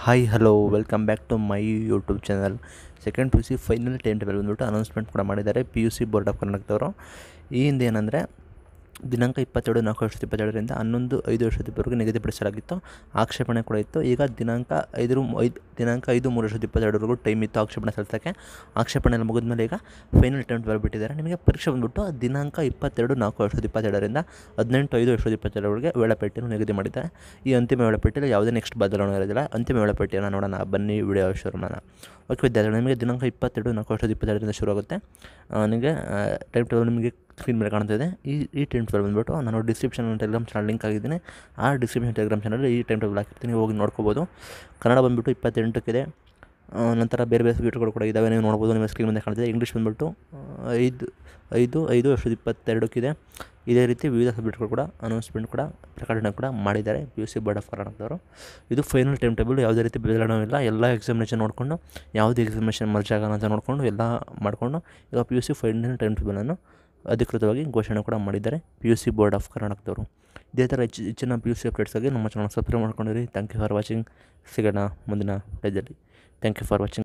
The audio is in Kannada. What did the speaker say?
hi hello welcome back to my YouTube channel second P U C final time table ಬಂದ್ಬಿಟ್ಟು ಅನೌನ್ಸ್ಮೆಂಟ್ ಕೂಡ ಮಾಡಿದ್ದಾರೆ P U C board of ಕರ್ನಾಟಕದವರು ಈ ಹಿಂದೆ ಏನಂದರೆ ದಿನಾಂಕ ಇಪ್ಪತ್ತೆರಡು ನಾಲ್ಕು ವರ್ಷದ ಇಪ್ಪತ್ತೆರಡರಿಂದ ಹನ್ನೊಂದು ಐದು ವರ್ಷದ ಇಬ್ಬರಿಗೂ ನಿಗದಿಪಡಿಸಲಾಗಿತ್ತು ಆಕ್ಷೇಪಣೆ ಕೂಡ ಇತ್ತು ಈಗ ದಿನಾಂಕ ಐದು ಐದು ದಿನಾಂಕ ಐದು ಮೂರು ವರ್ಷದ ಇಪ್ಪತ್ತೆರಡರವರೆಗೂ ಟೈಮ್ ಇತ್ತು ಆಕ್ಷೇಪಣೆ ಸಲ್ಲಿಸೋಕ್ಕೆ ಆಕ್ಷೇಪಣೆ ಎಲ್ಲ ಮುಗಿದ್ಮೇಲೆ ಈಗ ಫೈನಲ್ ಟೆಂಟ್ ಬರಬಿಟ್ಟಿದ್ದಾರೆ ನಿಮಗೆ ಪರೀಕ್ಷೆ ಬಂದ್ಬಿಟ್ಟು ದಿನಾಂಕ ಇಪ್ಪತ್ತೆರಡು ನಾಲ್ಕು ವರ್ಷದ ಇಪ್ಪತ್ತೆರಡರಿಂದ ಹದಿನೆಂಟು ಐದು ವರ್ಷದ ಇಪ್ಪತ್ತೆರಡರವರೆಗೆ ವೇಳಾಪಟ್ಟಿಯನ್ನು ನಿಗದಿ ಮಾಡಿದ್ದಾರೆ ಈ ಅಂತಿಮ ವೇಳಾಪಟ್ಟಿಯಲ್ಲಿ ಯಾವುದೇ ನೆಕ್ಸ್ಟ್ ಬದಲಾವಣೆ ಇರೋದಿಲ್ಲ ಅಂತಿಮ ವೇಳಾಪಟ್ಟಿಯನ್ನು ನೋಡೋಣ ಬನ್ನಿ ವಿಡಿಯೋ ಶುರು ಮಾಡೋಣ ಓಕೆ ವಿದ್ಯಾರ್ಥಿಗಳು ನಿಮಗೆ ದಿನಾಂಕ ಇಪ್ಪತ್ತೆರಡು ನಾಲ್ಕು ವರ್ಷದ ಇಪ್ಪತ್ತೆರಡರಿಂದ ಶುರು ಆಗುತ್ತೆ ಆ, ನಿಮಗೆ ಟೈಮ್ ಟೇಬಲ್ ನಿಮಗೆ ಸ್ಕ್ರೀನ್ ಮೇಲೆ ಕಾಣ್ತಿದೆ ಈ ಈ ಟೈಮ್ ಟೇಬಲ್ ಬಂದುಬಿಟ್ಟು ನಾನು ಡಿಸ್ಕ್ರಿಪ್ಷನ್ ಟೆಲಿಗ್ರಾಮ್ ಚಾನಲ್ ಲಿಂಕ್ ಆಗಿದ್ದೀನಿ ಆ ಡಿಸ್ಕ್ರಿಪ್ಷನ್ ಟೆಲಿಗ್ರಾಮ್ ಚಾನಲ್ ಈ ಟೈಮ್ ಟೇಬಲ್ ಹಾಕಿರ್ತೀನಿ ಹೋಗಿ ನೋಡ್ಕೋಬೋದು ಕನ್ನಡ ಬಂದುಬಿಟ್ಟು ಇಪ್ಪತ್ತೆಂಟಕ್ಕಿದೆ ಆ, ನಂತರ ಬೇರೆ ಬೇರೆ ಸಬ್ಜೆಕ್ಟ್ಗಳು ಕೂಡ ಇದ್ದಾವೆ ನೀವು ನೋಡ್ಬೋದು ನಿಮ್ಮ ಸ್ಕ್ರೀನ್ ಮುಂದೆ ಕಾಣ್ತಿದೆ ಇಂಗ್ಲೀಷ್ ಬಂದುಬಿಟ್ಟು ಐದು ಐದು ಐದು ವರ್ಷದ ಇಪ್ಪತ್ತೆರಡಕ್ಕಿದೆ ಇದೇ ರೀತಿ ವಿವಿಧ ಸಬ್ಜೆಕ್ಟ್ಗಳು ಕೂಡ ಅನೌನ್ಸ್ಮೆಂಟ್ ಕೂಡ ಪ್ರಕಟಣೆ ಕೂಡ ಮಾಡಿದ್ದಾರೆ P U C board of ಕರ್ನಾಟಕದವರು ಇದು ಫೈನಲ್ ಟೈಮ್ ಟೇಬಲ್ ಯಾವುದೇ ರೀತಿ ಬದಲಾವಣೆ ಇಲ್ಲ ಎಲ್ಲ ಎಕ್ಸಾಮಿನೇಷನ್ ನೋಡಿಕೊಂಡು ಯಾವುದೇ ಎಕ್ಸಾಮಿನೇಷನ್ ಮರ್ಜ್ ಆಗೋಣ ಅಂತ ನೋಡಿಕೊಂಡು ಎಲ್ಲ ಮಾಡಿಕೊಂಡು ಈಗ P U C final time ಟೇಬಲನ್ನು ಅಧಿಕೃತವಾಗಿ ಘೋಷಣೆ ಕೂಡ ಮಾಡಿದ್ದಾರೆ P U C board of ಕರ್ನಾಟಕದವರು ಇದೇ ಥರ ಹೆಚ್ಚು ಹೆಚ್ಚಿನ ಪಿ ಯು ಸಿ ಅಪ್ಡೇಟ್ಸ್ಗಾಗಿ ನಮ್ಮ ಚಾನಲ್ ಸಬ್ಸ್ಕ್ರೈಬ್ ಮಾಡ್ಕೊಂಡಿರಿ ಥ್ಯಾಂಕ್ ಯು ಫಾರ್ ವಾಚಿಂಗ್ ಸಿಗೋಣ ಮುಂದಿನ ಪೇಜಲ್ಲಿ ಥ್ಯಾಂಕ್ ಯು ಫಾರ್ ವಾಚಿಂಗ್